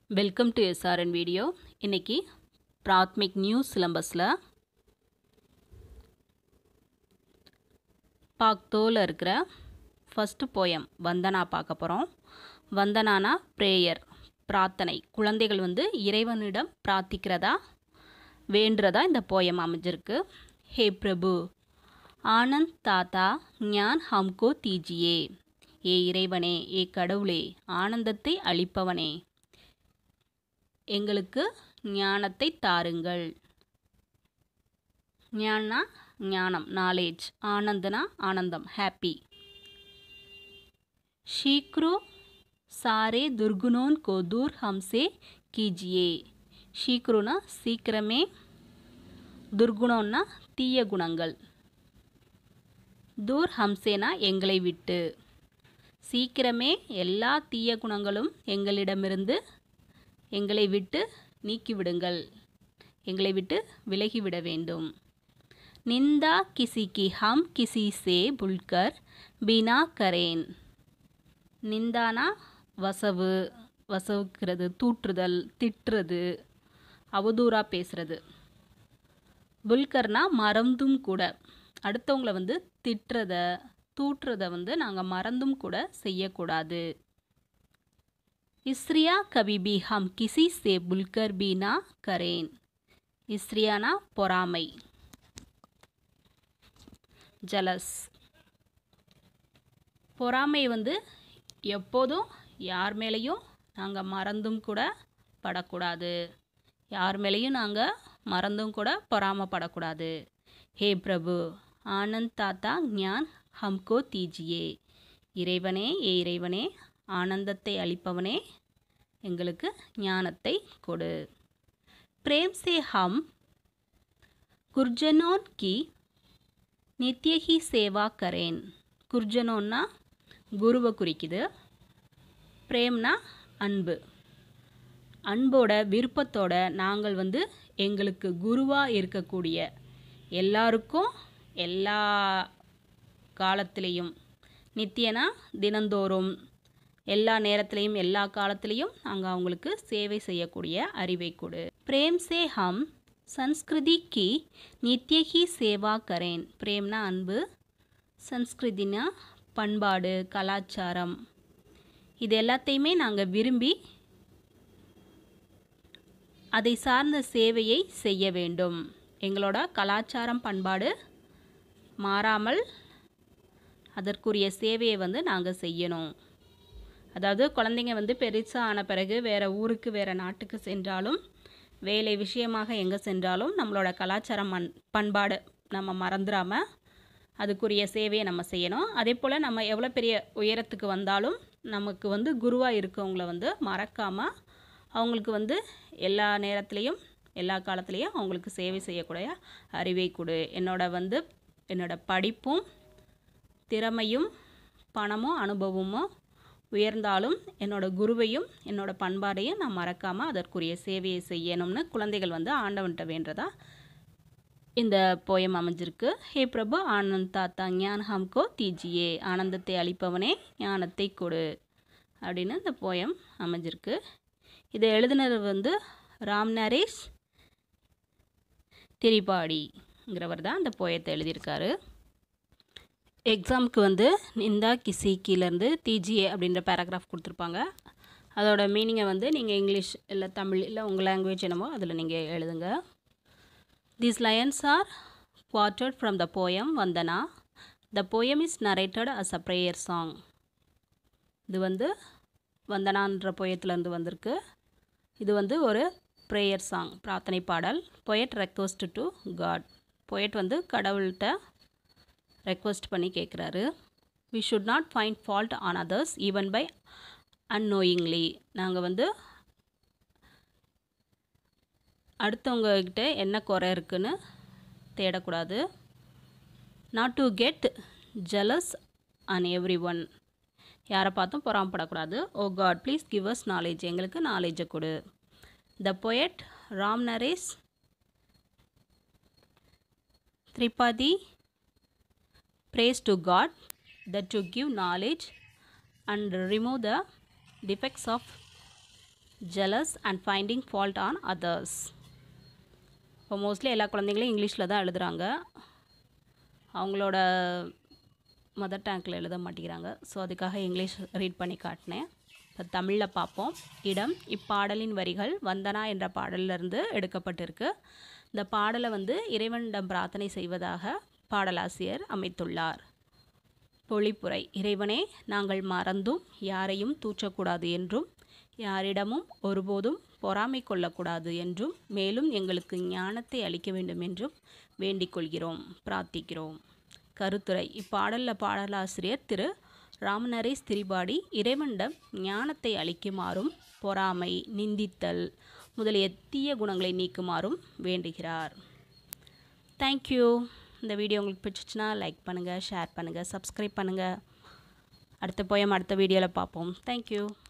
welcome to SRN video இன்னைக்கு Prathmik new சிலம்பஸில் பாக்தோவில் இருக்கிற first poem வந்தனா பார்க்க போகிறோம் வந்தனானா ப்ரேயர் பிரார்த்தனை குழந்தைகள் வந்து இறைவனிடம் பிரார்த்திக்கிறதா வேண்டுறதா இந்த போயம் அமைஞ்சிருக்கு ஹே பிரபு ஆனந்த் தாத்தா ஞான் ஹம்கோ தீஜியே ஏ இறைவனே ஏ கடவுளே ஆனந்தத்தை அளிப்பவனே எங்களுக்கு ஞானத்தை தாருங்கள் ஞானா ஞானம் நாலேஜ் ஆனந்தனா ஆனந்தம் ஹாப்பி ஷீக்ரு சாரே துர்குணோன் கோ தூர் ஹம்சே கீஜியே ஷீக்ருனா சீக்கிரமே துர்குணம்னா தீய குணங்கள் தூர் ஹம்சேனா எங்களை விட்டு சீக்கிரமே எல்லா தீய குணங்களும் எங்களிடமிருந்து எங்களை விட்டு நீக்கிவிடுங்கள் எங்களை விட்டு விலகிவிட வேண்டும் நிந்தா கிசி கி ஹம் கிசி சே புல்கர் பினா கரேன் நிந்தானா வசவு வசவுக்கிறது தூற்றுதல் திட்டுறது அவதூறாக பேசுறது புல்கர்னா மறந்தும் கூட அடுத்தவங்கள வந்து திட்டுறத தூற்றுறத வந்து நாங்கள் மறந்தும் கூட செய்யக்கூடாது இஸ்ரியா கபி பி ஹம் கிசி சே புல்கர் பீனா கரேன் இஸ்ரியானா பொறாமை ஜலஸ் பொறாமை வந்து எப்போதும் யார் மேலேயும் நாங்கள் மறந்தும் கூட படக்கூடாது யார் மேலேயும் நாங்கள் மறந்தும் கூட பொறாமப்படக்கூடாது ஹே பிரபு ஆனந்த் தாத்தா ஞான் ஹம்கோ தீஜியே இறைவனே ஏ இறைவனே ஆனந்தத்தை அளிப்பவனே எங்களுக்கு ஞானத்தை கொடு பிரேம் சே ஹம் குர்ஜனோன் கி நித்யஹி சேவா கரேன் குர்ஜனோன்னா குருவை குறிக்குது பிரேம்னா அன்பு அன்போட விருப்பத்தோட நாங்கள் வந்து எங்களுக்கு குருவாக இருக்கக்கூடிய எல்லாருக்கும் எல்லா காலத்திலையும் நித்தியனா தினந்தோறும் எல்லா நேரத்திலையும் எல்லா காலத்திலையும் நாங்கள் அவங்களுக்கு சேவை செய்யக்கூடிய அறிவை கொடு பிரேம் சே ஹம் சன்ஸ்கிருதி கி நித்யஹி சேவா கரேன் பிரேம்னா அன்பு சன்ஸ்கிருதினா பண்பாடு கலாச்சாரம் இது எல்லாத்தையுமே நாங்கள் விரும்பி அதை சார்ந்த சேவையை செய்ய வேண்டும் எங்களோட கலாச்சாரம் பண்பாடு மாறாமல் அதற்குரிய சேவையை வந்து நாங்கள் செய்யணும் அதாவது குழந்தைங்க வந்து பெருசாக ஆன பிறகு வேறு ஊருக்கு வேறு நாட்டுக்கு சென்றாலும் வேலை விஷயமாக எங்கே சென்றாலும் நம்மளோட கலாச்சாரம் மண் பண்பாடு நம்ம மறந்துடாமல் அதுக்குரிய சேவையை நம்ம செய்யணும் அதே போல் நம்ம எவ்வளோ பெரிய உயரத்துக்கு வந்தாலும் நமக்கு வந்து குருவாக இருக்கவங்கள வந்து மறக்காமல் அவங்களுக்கு வந்து எல்லா நேரத்துலேயும் எல்லா காலத்துலேயும் அவங்களுக்கு சேவை செய்யக்கூடிய அறிவை கொடு என்னோட வந்து என்னோட படிப்பும் திறமையும் பணமும் அனுபவமும் உயர்ந்தாலும் என்னோட குருவையும் என்னோட பண்பாடையும் நான் மறக்காமல் அதற்குரிய சேவையை செய்யணும்னு குழந்தைகள் வந்து ஆண்டவன்கிட்ட வேண்டதா இந்த போயம் அமைஞ்சிருக்கு ஹே பிரபு ஆனந்த் தாத்தா ஞான் ஹம்கோ தீஜியே ஆனந்தத்தை அளிப்பவனே ஞானத்தை கொடு அப்படின்னு இந்த போயம் அமைஞ்சிருக்கு இதை எழுதினது வந்து ராம் நரேஷ் திரிபாடிங்கிறவர் தான் அந்த போயத்தை எழுதியிருக்காரு எக்ஸாமுக்கு வந்து நிந்தா கிசி கீழேருந்து டிஜிஏ அப்படின்ற பேராகிராஃப் கொடுத்துருப்பாங்க அதோட மீனிங்கை வந்து நீங்கள் இங்கிலீஷ் இல்லை தமிழ் இல்லை உங்கள் லாங்குவேஜ் என்னமோ அதில் நீங்கள் எழுதுங்க தீஸ் லயன்ஸ் ஆர் குவார்டர்ட் from the poem Vandana the poem is narrated as a prayer song இது வந்து வந்தனான்ற போயத்துலேருந்து வந்திருக்கு இது வந்து ஒரு ப்ரேயர் சாங் பிரார்த்தனை பாடல் poet request to God poet வந்து கடவுள்கிட்ட ரெக்வஸ்ட் பண்ணி கேட்குறாரு we should not find fault on others even by annoyingly நாங்கள் வந்து அடுத்தவங்கக்கிட்ட என்ன குறை இருக்குன்னு தேடக்கூடாது not to get jealous on every one யாரை பார்த்தும் பொறாமப்படக்கூடாது oh God please give us knowledge எங்களுக்கு நாலேஜை கொடு the poet Ram Naresh Tripathi prays to God that to give knowledge and remove the defects of jealous and finding fault on others இப்போ mostly எல்லா குழந்தைங்களும் இங்கிலீஷில் தான் எழுதுகிறாங்க அவங்களோட மதர் டேங்கில் எழுத மாட்டேங்கிறாங்க ஸோ அதுக்காக இங்கிலீஷ் ரீட் பண்ணி காட்டினேன் இப்போ தமிழில் பார்ப்போம் இடம் இப்பாடலின் வரிகள் வந்தனா என்ற பாடலிலிருந்து எடுக்கப்பட்டிருக்கு இந்த பாடலை வந்து இறைவனிடம் பிரார்த்தனை செய்வதாக பாடலாசிரியர் அமைத்துள்ளார் பொழிப்புரை இறைவனே நாங்கள் மறந்தும் யாரையும் தூற்றக்கூடாது என்றும் யாரிடமும் ஒருபோதும் பொறாமை கொள்ளக்கூடாது என்றும் மேலும் எங்களுக்கு ஞானத்தை அளிக்க வேண்டும் என்றும் வேண்டிக் கொள்கிறோம் பிரார்த்திக்கிறோம் கருத்துரை இப்பாடலில் பாடலாசிரியர் திரு ராமநரேஷ் திரிபாடி இறைவனிடம் ஞானத்தை அளிக்குமாறும் பொறாமை நிந்தித்தல் முதலிய தீய குணங்களை நீக்குமாறும் வேண்டுகிறார் தேங்க்யூ இந்த வீடியோ உங்களுக்கு பிடிச்சிச்சுன்னா லைக் பண்ணுங்கள் ஷேர் பண்ணுங்கள் சப்ஸ்கிரைப் பண்ணுங்கள் அடுத்த போயம் அடுத்த வீடியோவில் பார்ப்போம் தேங்க்யூ